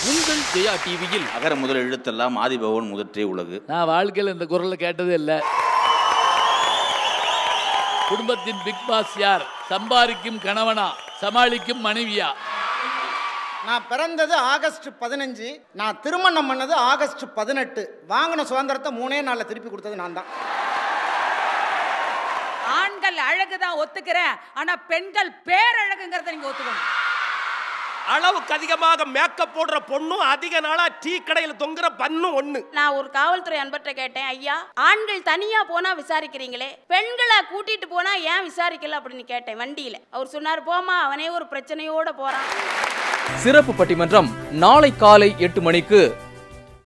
உங்கள் ஜெயா டிவியில் அகர முதல் எழுத்தெல்லாம் ஆதிபகவன் முதற்றே உலகு நான் வாழ்க்கையில் இந்த குரலை கேட்டதே இல்லை குடும்பத்தின் பிக் பாஸ் யார் சம்பாதிக்கும் கணவனா சமாளிக்கும் மனைவியா நான் பிறந்தது ஆகஸ்ட் பதினஞ்சு நான் திருமணம் பண்ணது ஆகஸ்ட் பதினெட்டு வாங்கின சுதந்திரத்தை மூணே நாளில் திருப்பி கொடுத்தது நான் தான் ஆண்கள் அழகுதான் ஒத்துக்கிறேன் ஆனா பெண்கள் பேரழகுங்கிறத நீங்க ஒத்துக்கணும் அளவுக்கு அதிகமாக மேக்கப் போடுற பொண்ணும் அதிக நாளா டீ கடையில தொங்குற பண்ணும் ஒண்ணு நான் ஒரு காவல்துறை அன்பர்கிட்ட கேட்டேன் ஐயா ஆண்கள் தனியா போனா விசாரிக்கிறீங்களே பெண்களை கூட்டிட்டு போனா ஏன் விசாரிக்கல அப்படின்னு கேட்டேன் வண்டியில அவர் சொன்னார் போமா அவனே ஒரு பிரச்சனையோட போறான் சிறப்பு பட்டிமன்றம் நாளை காலை எட்டு மணிக்கு